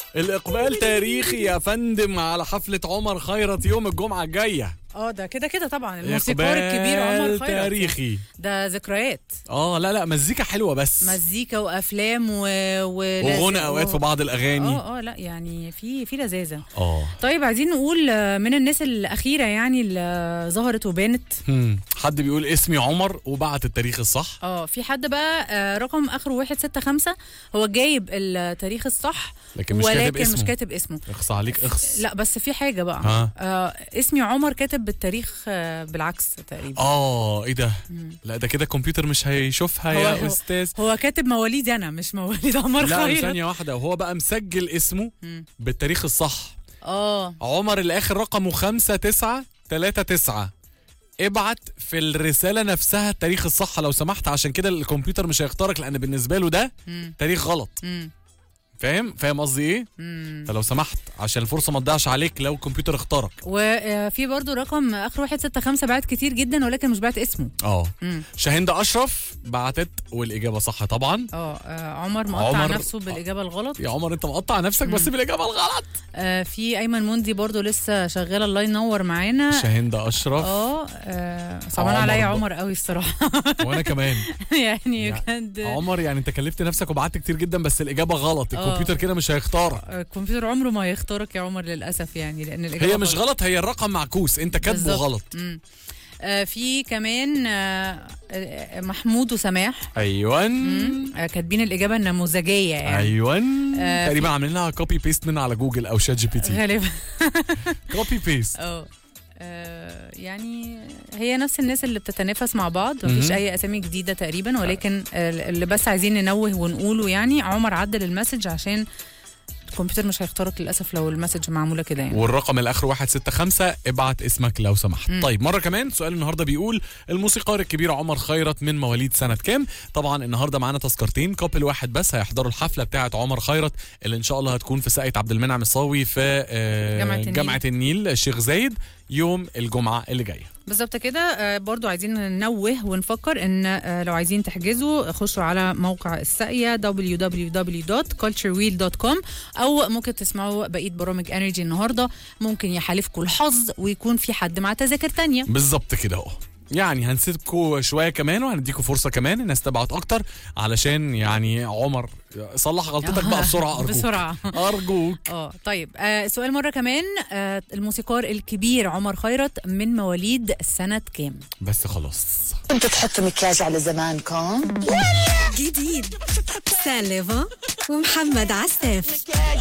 الاقبال تاريخي يا فندم على حفله عمر خيرت يوم الجمعه الجايه اه ده كده كده طبعا الموسيقار الكبير عمر إقبال خيرت تاريخي ده ذكريات اه لا لا مزيكا حلوه بس مزيكا وافلام و... و... وغنى اوقات في بعض الاغاني اه اه لا يعني في في لذاذه اه طيب عايزين نقول آه، من الناس الاخيره يعني اللي ظهرت وبانت هم. حد بيقول اسمي عمر وبعت التاريخ الصح اه في حد بقى آه، رقم اخره 165 هو جايب التاريخ الصح لكن مش كاتب ولكن اسمه مش كاتب اسمه اخص عليك اخص لا بس في حاجه بقى ها. آه اسمي عمر كاتب بالتاريخ آه بالعكس تقريبا اه ايه ده لا ده كده الكمبيوتر مش هيشوفها هو- يا هو- استاذ هو كاتب مواليدي انا مش مواليد عمر لا خيرت ثانية واحدة وهو بقى مسجل اسمه مم. بالتاريخ الصح اه عمر اللي اخر رقمه خمسة تسعة تلاتة تسعة ابعت في الرسالة نفسها التاريخ الصح لو سمحت عشان كده الكمبيوتر مش هيختارك لان بالنسبة له ده مم. تاريخ غلط مم. فاهم فاهم قصدي ايه مم. فلو سمحت عشان الفرصة ما تضيعش عليك لو الكمبيوتر اختارك وفي برضو رقم اخره 165 بعت كتير جدا ولكن مش بعت اسمه اه مم. شاهند اشرف بعتت والاجابة صح طبعا اه آه، عمر مقطع عمر- نفسه بالاجابه الغلط يا عمر انت مقطع نفسك بس بالاجابة الغلط آه في ايمن موندي برضو لسه شغاله الله ينور معانا شاهند اشرف اه آه، صعبان عمر عليا بقى. عمر قوي الصراحه وانا كمان يعني يا بجد عمر يعني انت كلفت نفسك وبعت كتير جدا بس الاجابه غلط آه. الكمبيوتر كده مش هيختارك الكمبيوتر عمره ما هيختارك يا عمر للاسف يعني لان الاجابه هي مش غلط هي الرقم معكوس انت كاتبه بالظبط. غلط مم. آه في كمان آه آه، محمود وسماح ايوه مم. آه كاتبين الاجابه النموذجيه يعني ايوه آه، تقريبا عاملين لها كوبي بيست من على جوجل او شات جي بي تي غالبا كوبي بيست اه آه، يعني هي نفس الناس اللي بتتنافس مع بعض مفيش مهم. اي اسامي جديده تقريبا ولكن آه، اللي بس عايزين ننوه ونقوله يعني عمر عدل المسج عشان الكمبيوتر مش هيختارك للاسف لو المسج معموله كده يعني والرقم الاخر 165 ابعت اسمك لو سمحت مم. طيب مره كمان سؤال النهارده بيقول الموسيقار الكبير عمر خيرت من مواليد سنه كام طبعا النهارده معانا تذكرتين كابل واحد بس هيحضروا الحفله بتاعه عمر خيرت اللي ان شاء الله هتكون في ساقية عبد المنعم الصاوي في آه، جامعة النيل. جامعه النيل الشيخ زايد يوم الجمعه اللي جايه بالظبط كده آه، برضو عايزين ننوه ونفكر ان آه، لو عايزين تحجزوا خشوا على موقع الساقية www.culturewheel.com او ممكن تسمعوا بقيه برامج انرجي النهارده ممكن يحالفكم الحظ ويكون في حد مع تذاكر تانية بالظبط كده اهو يعني هنسيبكم شويه كمان وهنديكم فرصه كمان الناس تبعت اكتر علشان يعني عمر صلح غلطتك بقى بسرعه ارجوك بسرعه ارجوك اه طيب آه سؤال مره كمان آه الموسيقار الكبير عمر خيرت من مواليد سنه كام بس خلاص كنتوا تحطوا مكياج على زمانكم جديد سالفا ومحمد عساف